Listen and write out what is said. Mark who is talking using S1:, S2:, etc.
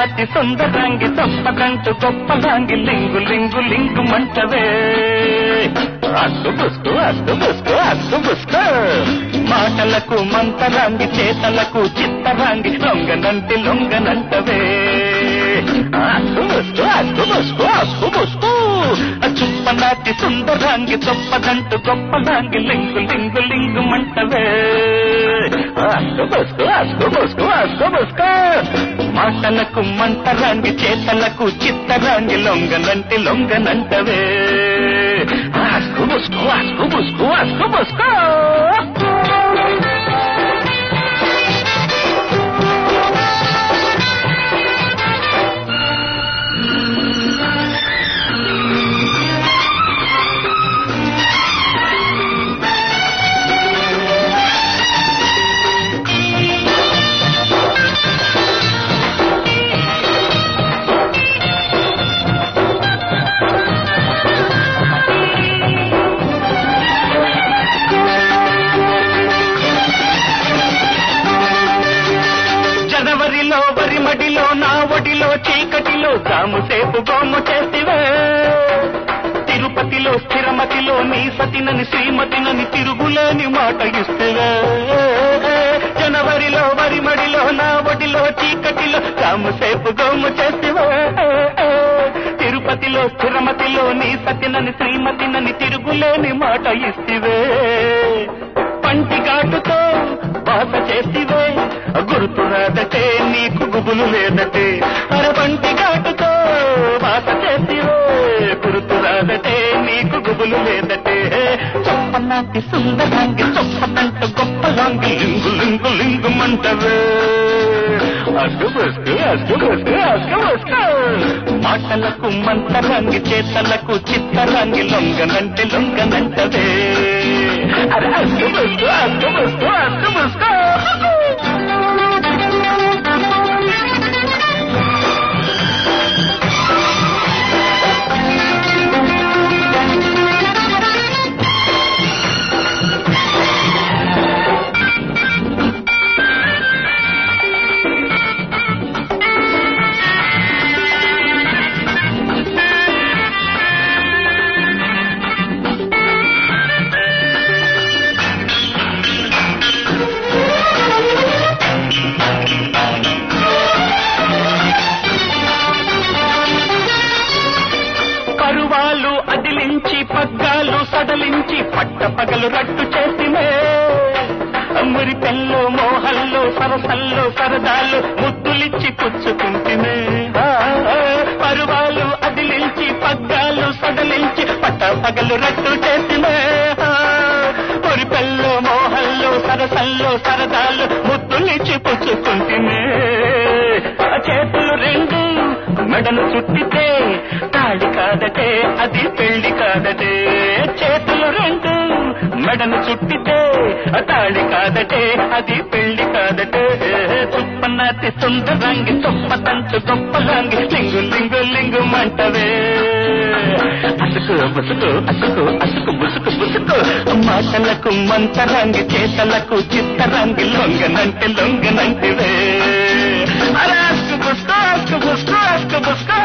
S1: నాటి సుందరాంగి తప్పదంటూ గొప్పదాంగి లింగు లింగు లింగు మంటవే అస్సు బుస్కు అస్సు బుస్కు అస్సు బుస్కు మాటలకు మంతరాంగి చేతలకు చిత్తరాంగి లొంగనంటి లొంగనంటవే అస్సు బుస్కు అస్సు బుస్కు అస్సు బుస్కు చుప్పనాటి సుందరాంగి తప్పదంటూ గొప్పదాంగి లింగు లింగు లింగు మంటవే అస్కు బస్కు అస్కు బస్కు అస్కు బస్కు మాటలకు మంటరాంగి చేతలకు చిత్తరాంగి లొంగనంటి లొంగనంటవే అస్కు బస్కు అస్కు బస్కు అస్కు బస్కు జనవరిలో వరి మడిలో నా ఒడిలో చీకటిలో జాముసేపు గోము చేసివే తిరుపతిలో స్థిరమతిలో నీ సతినని శ్రీమతినని తిరుగులేని మాట ఇస్తువే జనవరిలో వరి మడిలో నా ఒడిలో చీకటిలో జాముసేపు గోము చేసివే తిరుపతిలో స్థిరమతిలో నీ సతినని శ్రీమతినని తిరుగులేని మాట ఇస్తివే పంటి ఘాటుతో బాస చేసివే గుర్తు రాదటే నీకు గుబులు లేదటే అరబంటి ఘాటుతో బాస చేసివే గుర్తు రాదటే నీకు గుబులు లేదటే చొప్పనాటి సుందరాంగి చొప్పదంట గొప్పలాంగి లింగు లింగు లింగు మంటవే అస్కు బస్కు అస్కు బస్కు అస్కు బస్కు మాటలకు మంతరాంగి చేతలకు చిత్తరాంగి లొంగనంటే లొంగనంటదే అరే అస్కు బస్కు అస్కు బస్కు అస్కు బస్కు పరువాలు అదిలించి పగ్గాలు సడలించి పట్ట పగలు రట్టు చేసిమే మురి పెల్లో మోహల్లో సరసల్లో సరదాలు ముద్దులిచ్చి పుచ్చుకుంటుమే పరువాలు అదిలించి పగ్గాలు సడలించి పట్ట పగలు రట్టు చేసిమే మురి పెల్లో మోహల్లో సరసల్లో సరదాలు ముద్దులిచ్చి పుచ్చుకుంటుమే చేతులు రెండు మెడను చుట్టితే తాళి కాదటే అది పెళ్లి కాదటే చేతులు రెండు మెడను చుట్టితే తాళి కాదటే అది పెళ్లి కాదటే చుప్పనాటి సుందరంగి చొప్పతంచు గొప్పలాంగి లింగు లింగు లింగు మంటవే అసుకు బుసుకు అసుకు అసుకు బుసుకు బుసుకు మాటలకు మంతరంగి చేతలకు చిత్తరంగి లొంగనంటే లొంగనంటివే అరే అస్కు బుస్కు అస్కు బుస్కు అస్కు బుస్కు